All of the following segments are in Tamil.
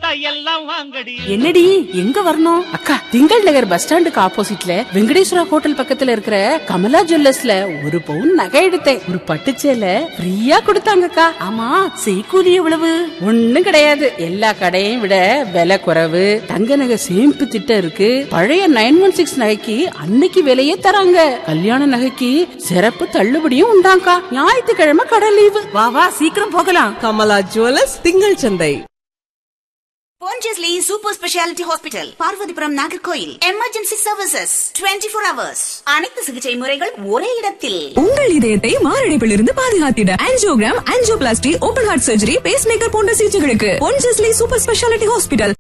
எல்லாம் வாங்கடி என்னடி எங்க வரணும் அக்கா திங்கள் நகர் பஸ் ஸ்டாண்டுக்கு ஆப்போசிட்ல வெங்கடேஸ்வரா ஹோட்டல் பக்கத்துல இருக்கிற கமலா ஜுவல்லர்ஸ்ல ஒரு பவுன் நகை எடுத்தேன் ஒரு பட்டுச்சேல ஃப்ரீயா கொடுத்தாங்கக்கா ஆமா செய்கூலி எவ்வளவு ஒண்ணும் கிடையாது எல்லா கடையையும் விட விலை குறைவு தங்க நகை சேமிப்பு திட்டம் இருக்கு பழைய நைன் ஒன் சிக்ஸ் நகைக்கு அன்னைக்கு விலையே தராங்க கல்யாண நகைக்கு சிறப்பு தள்ளுபடியும் உண்டாங்கா ஞாயிற்றுக்கிழமை கடை லீவு வா வா சீக்கிரம் போகலாம் கமலா ஜுவல்லர்ஸ் திங்கள் சந்தை Pondicherry super speciality hospital Parvathipuram Nagercoil emergency services 24 four hours அனைத்து சிகிச்சை முறைகள் ஒரே இடத்தில் உங்கள் இதயத்தை மாரடைப்பிலிருந்து பாதுகாத்திட angiogram angioplasty open heart surgery pacemaker போன்ற சிகிச்சைகளுக்கு பொன்ஜஸ்லி சூப்பர் ஸ்பெஷாலிட்டி ஹாஸ்பிட்டல்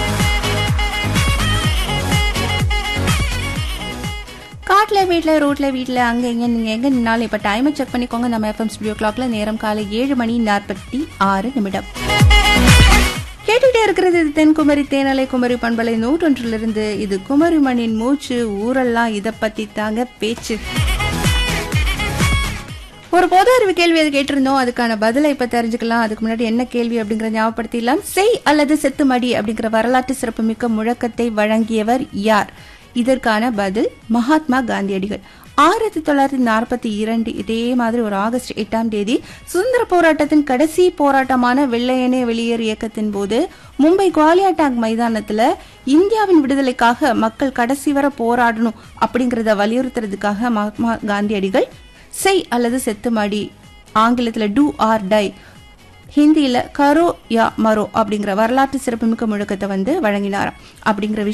காட்டில் வீட்டில் ரோட்டில் வீட்டில் அங்கே இங்கே நீங்கள் எங்கே நின்னாலும் இப்போ டைமை செக் பண்ணிக்கோங்க நம்ம எஃப்எம் ஸ்டுடியோ கிளாக்ல நேரம் காலை ஏழு மணி நாற்பத்தி ஆறு நிமிடம் கேட்டுக்கிட்டே இருக்கிறது இது தென்குமரி தேனலை குமரி பண்பலை நூற்றொன்றிலிருந்து இது குமரி மண்ணின் மூச்சு ஊரெல்லாம் இதை பற்றி தாங்க பேச்சு ஒரு பொது அறிவு கேள்வி அது கேட்டிருந்தோம் அதுக்கான பதிலை இப்ப தெரிஞ்சுக்கலாம் அதுக்கு முன்னாடி என்ன கேள்வி அப்படிங்கிற ஞாபகப்படுத்திடலாம் செய் அல்லது செத்து மடி அப்படிங்கிற வரலாற்று சிறப்புமிக்க முழக்கத்தை வழங்கியவர் யார் இதற்கான பதில் மகாத்மா காந்தியடிகள் ஆயிரத்தி தொள்ளாயிரத்தி நாற்பத்தி இரண்டு இதே மாதிரி ஒரு ஆகஸ்ட் எட்டாம் தேதி சுதந்திர போராட்டத்தின் கடைசி போராட்டமான வெள்ளையனே வெளியேறு இயக்கத்தின் போது மும்பை குவாலியா டேங்க் மைதானத்துல இந்தியாவின் விடுதலைக்காக மக்கள் கடைசி வரை போராடணும் அப்படிங்கறத வலியுறுத்துறதுக்காக மகாத்மா காந்தியடிகள் செய் அல்லது செத்து மடி ஆங்கிலத்தில் டூ ஆர் டை ஹிந்தியில் கரோ யா மரோ அப்படிங்கிற வரலாற்று சிறப்புமிக்க முழக்கத்தை வந்து வழங்கினாராம் அப்படிங்கிற